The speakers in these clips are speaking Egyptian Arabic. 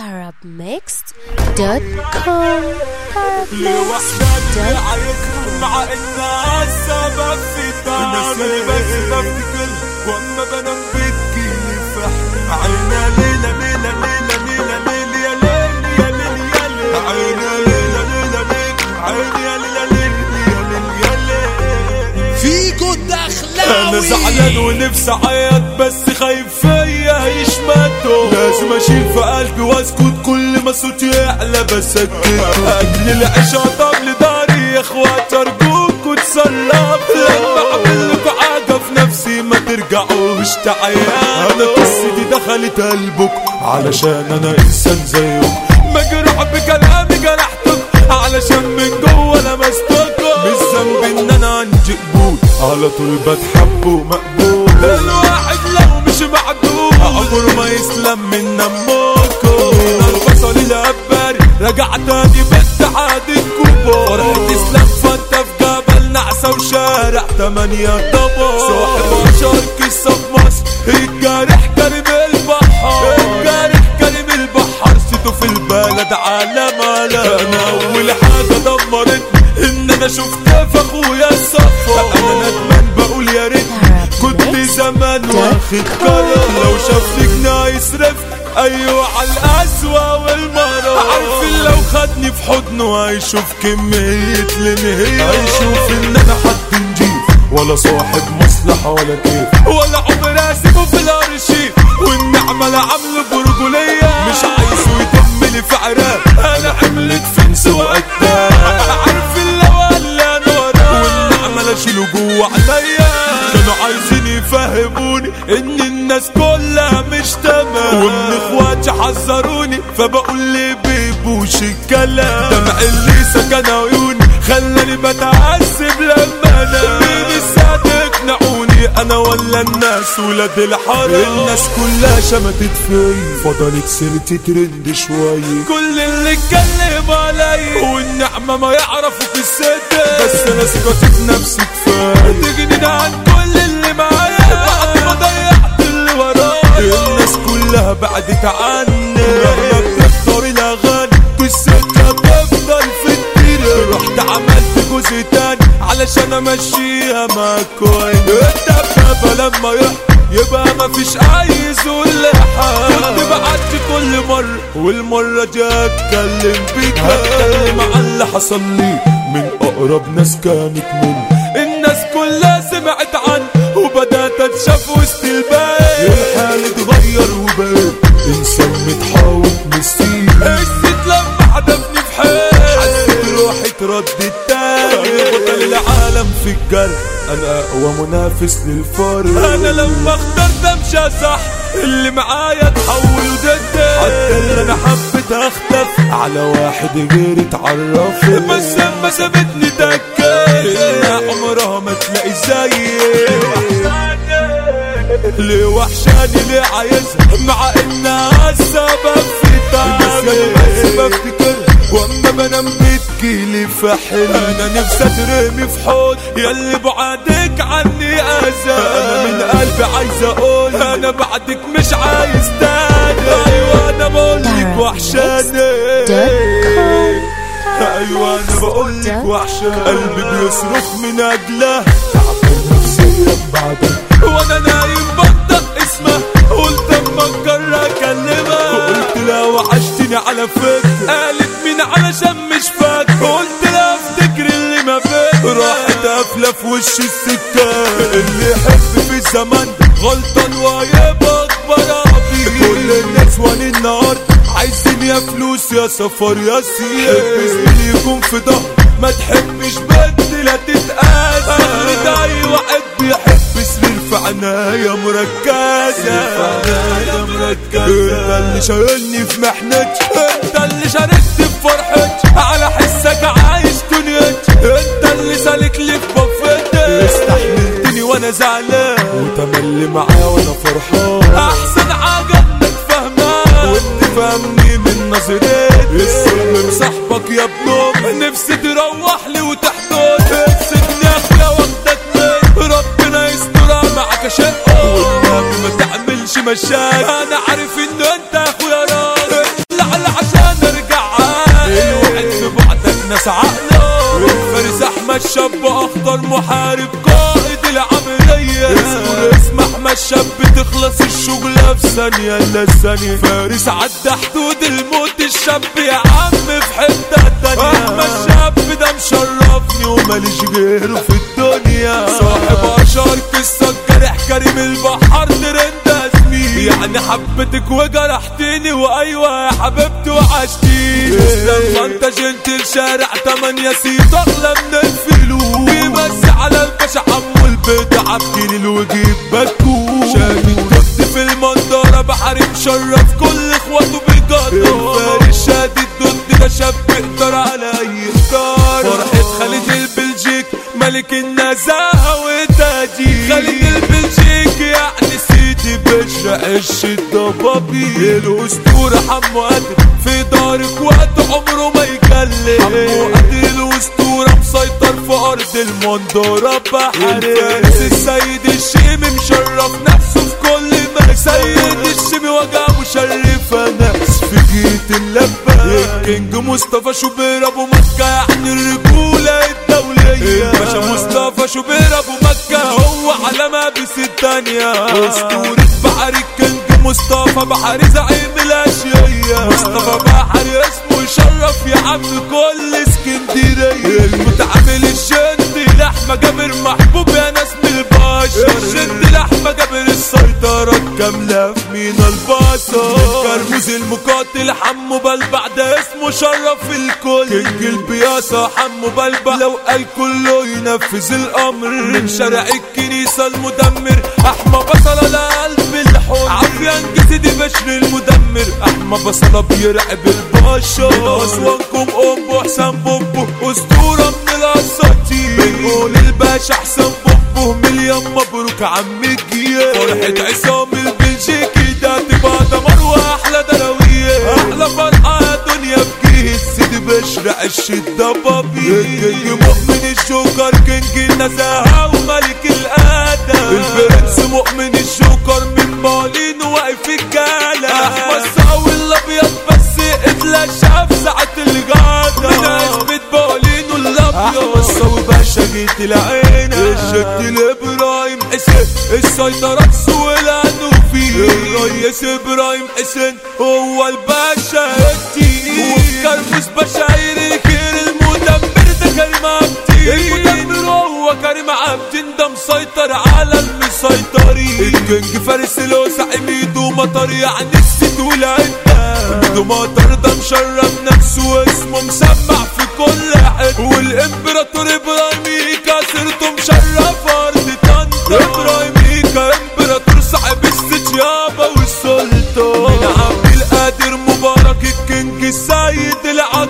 arabmixed.com لوحدك عايزكم مع الناس سبب في داري بس بفتكر واما بنام بتجيلي في حلم عينا ليلة ليلة ليلة ليلة ليلة يا ليل يا ليل يا ليل عينا ليلة ليلة ليل عيني يا ليلة ليل يا ليل يا ليل فيكو دخلاوي انا زعلان ونفسي اعيط بس خايف فيا يشمتوا لازم اشيل في قلبي واسكت كل ما صوتي يعلى بسكت قبل العشاء طب لداري يا اخوات ارجوكوا تصرفوا لما اعمل لكم حاجه في نفسي ما ترجعوش تعيانوا انا قصتي دخلت قلبكم علشان انا انسان زيكم مجروح بكلامي جرحتكم علشان من جوه لمستكم مش ذنبي ان انا عندي قبول على طول بتحب ومقبول الواحد لو مش معدول عمره ما يسلم من نموكم من البصل الاباري رجع تاني باتحاد الكبار فرحة اسلام فانت في جبل نعسة وشارع تمانية دبر صاحب اشهر قصة في مصر الجارح كريم البحر الجارح كريم البحر سيته في البلد عالم على انا اول حاجة دمرتني ان انا شفت في اخويا الصفا انا ندمان بقول يا ريتني كنت زمان واخد قرار لو شافني جنيه يصرف ايوه على القسوة والمرض عارفين لو خدني في حضنه هيشوف كمية الانهيار هيشوف ان انا حد نجيب ولا صاحب مصلحة ولا كيف ولا عمري اسيبه في الارشيف والنعمة لا عامله برجولية مش عايزه يدم لي في عراق انا عملت فنس وقتها عارفين لو قال انا وراه والنعمة لا اشيله جوه عليا كانوا عايزين يفهموني ان الناس كلها مش تمام ومن اخواتي حذروني فبقول لي بيبوش الكلام دمع اللي سكن عيوني خلاني بتعذب لما انا مين الساعة تقنعوني انا ولا الناس ولاد الحرام الناس كلها شمتت فيا فضلت سيرتي ترند شوية كل اللي اتكلم عليا والنعمة ما يعرفوا في الصدق بس انا ثقتي في نفسي كفاية تجنين عن كل اللي معايا بعد ما ضيعت اللي ورايا الناس كلها بعدت عني لما بتختار الاغاني والسكة تفضل في التيرة رحت عملت جزء تاني علشان امشيها مع كوين الدبابة لما يحط يبقى مفيش اي ذل حال كنت بعدي كل مرة والمرة دي اتكلم بيك هتكلم عن اللي حصل لي من اقرب ناس كانت مني الناس كلها سمعت عن وبدات اتشاف وسط البيت الحال اتغير وبقيت انسان متحاوط مسير حسيت لما حدفني في حيل حسيت روحي تردد تاني بطل العالم في الجرح انا اقوى منافس للفرق انا لما اخترت امشي صح اللي معايا تحولوا ضدي حتى اللي انا حبيت اختف على واحد غيري اتعرف بس لما سابتني تكيت عمرها ما تلاقي زيي ليه وحشاني ليه عايزها مع انها السبب في تعبي بس بفتكر واما بنام بتجيلي في حلم انا نفسي اترمي في حوض ياللي بعدك عني اذى انا من قلبي عايز اقول انا بعدك مش عايز تاني ايوه انا بقولك وحشاني ايوه انا بقولك وحشاني قلبي بيصرخ من اجلها تعبان نفسيا بعدها وانا نايم بنطق اسمها قلت اما اجرى اكلمها قلت لها وحشتني على فكرة قالت مين علشان مش فاكر قلت لها افتكر اللي ما بين راحت قافلة في وش السكة اللي يحب في الزمن غلطان ويبقى اكبر ابي كل الناس وان النهارده عايزين يا فلوس يا سفر يا سير زميلي يكون في ظهر ما تحبش بنت لا تتقاسى خلي اي واحد بيحب سرير في عناية مركزة عناية مركزة انت اللي شايلني في محنتي انت اللي شاركت في فرحتي على حسك عايش دنيتي انت اللي سالك لي في بفتي استحملتني وانا زعلان وتملي معايا وانا فرحان احسن حاجة انك فهمان وانت فاهمني من نظرتي السلم مصاحبك يا ابن نفسي تروح لي وتحضن سيبني يا اخويا واخدك من ربنا يسترها معاك شقه والنبي ما تعملش مشاكل انا عارف ان انت اخويا راجل لا على اصغر محارب قائد العملية اسمه اسم احمد شاب تخلص الشغلة في ثانية الا ثانية فارس عدى حدود الموت الشاب يا عم في حتة تانية احمد شاب ده مشرفني وماليش غيره في الدنيا صاحب اشهر قصة جرح كريم البحر ترند زميلي يعني حبيتك وجرحتني وايوه يا حبيبتي وحشتيني لما انت جنت الشارع تمانية سيت اغلى من الفلوس بيمسي على الباشا عمو البيت عبدين الوجيب بكوش شاهد كنت في المنظرة بحري مشرف كل اخواته بيقدروا الفارس شادد ضد ده شاب يقدر على اي اختار فرحة خالد البلجيك ملك النزاهة والتاجيل خالد البلجيك يعني سيدي باشا عش الضبابي الاسطورة حمو قادر في دارك وقت عمره ما يكلم حمو قادر الاسطورة مسيطر في ارض المنظرة بحري الفارس السيد الشيمي مشرف نفسه في كل مكان سيد الشيمي وجع مشرف ناس في جيت اللبة الكينج مصطفى شوبير ابو مكة يعني الرجولة الدولية الباشا مصطفى شوبير ابو مكة هو علامة بس التانية اسطورة بحر الكينج مصطفى بحري زعيم الاشياء مصطفى بحري اسمه يشرف يا عم كل اسكندرية المتعامل الجندي لحمة جابر محبوب يا ناس من البشر الجندي لحمة جابر السيطرة كاملة في مينا البصر كرموز المقاتل حمو بلبع ده اسمه شرف الكل كينج البياسة حمو بلبع لو قال كله ينفذ الامر من شارع الكنيسة المدمر احمى بصلة لقلب الحب عافية جسدي بشر المدمر احمى بصلة بيرعب البشر اسوانكم ام حسام بوبو اسطورة من الاساطير بنقول الباشا حسام بوبو مليون مبروك عم الجيال فرحة عصام البلجيكي ده تبقى دمر واحلى دراوية احلى فرحة دنيا بجيت سيدي بشر عش الضبابي الكينج مؤمن الجوكر كينج النزاهة وملك الادب البرنس مؤمن الجوكر من بالين واقف الجالة احمد ساوي الابيض بس اتلاشى في ساعة الغدا من عزبة بالين الابيض احمد ساوي باشا جيت العين الجد الابراهيم حسين السيطرة سوق الانوفي الريس ابراهيم حسين هو الباشا التقيل وفي كرموس بشاير الخير المدمر ده كريم عبدين المدمر هو كريم عبدين ده مسيطر على المسيطرين الكينج فارس الوسع ميدو مطر يعني الست والعدة ميدو مطر ده مشرف نفسه واسمه مسمع في كل حتة والامبراطور ابراهيم ايكا سيرته مشرف ارض طنطا ابراهيم ايكا امبراطور صاحب الستيابة والسلطان من عبد القادر مبارك الكينج السيد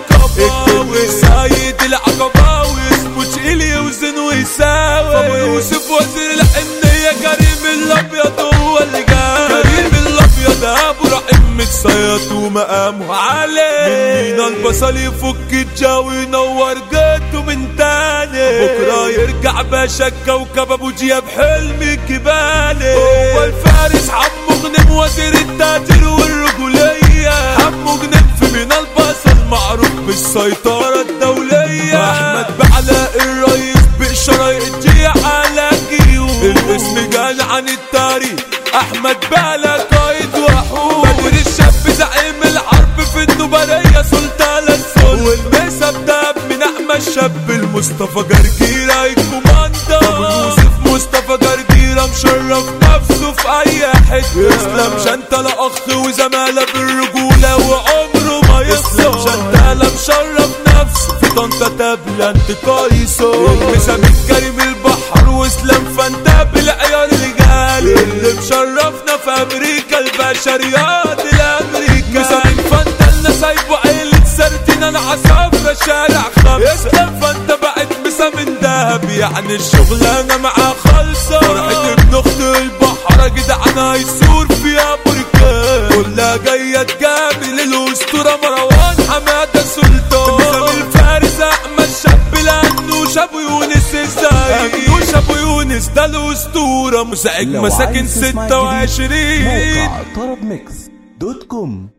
العقبة السيد العقبة واسمه تقيل يوزن ويساوي فابو يوسف وزير الحنية كريم الابيض هو اللي جاي كريم الابيض ابو رحيم متصيط ومقامه عالي من مينا البصل يفك الجو ينور جيته من تاني بكره يرجع باشا الكوكب ابو جياب حلم كبالي هو الفارس حمو غنم وزير التاجر والرجولية حمو غنم في مينا البصل معروف بالسيطرة الدولية احمد بعلاء الرئيس بإشارة يجي على جيوب الاسم جال عن التاريخ احمد بعلاء قائد وحود بدر الشاب زعيم الحرب في النبرية سلطان السل والمسا بداب من احمد شاب المصطفى جرجيرة الكوماندا ابو يوسف مصطفى جرجيرة مشرف نفسه في اي حتة اسلام شنتلة اخ وزمالة بالرجولة وعمره ما يخسر شنتلة مشرف نفسه في طنطا تابلة انت قايسو المسا من كريم البحر واسلام فانتا بالعيار الرجال اللي مشرفنا في امريكا الباشا رياض الامريكا مسا من فانتا لنا سايبه عيلة سردين انا عصافرة شارع خمسة اسلام فانتا بعد مسا من دهب يعني الشغلانة معاه خالصة فرحة ابن اخت البحر جدعنا يسور فيها بركان كلها جاية تجامل الاسطورة مروان حمادة سلطان مسا الفارس احمد شاب لانوش ابو يونس ازاي انوش ابو يونس ده الاسطورة مساعد لو مساكن عايز تسمع ستة وعشرين جديد، موقع طرب ميكس دوت كوم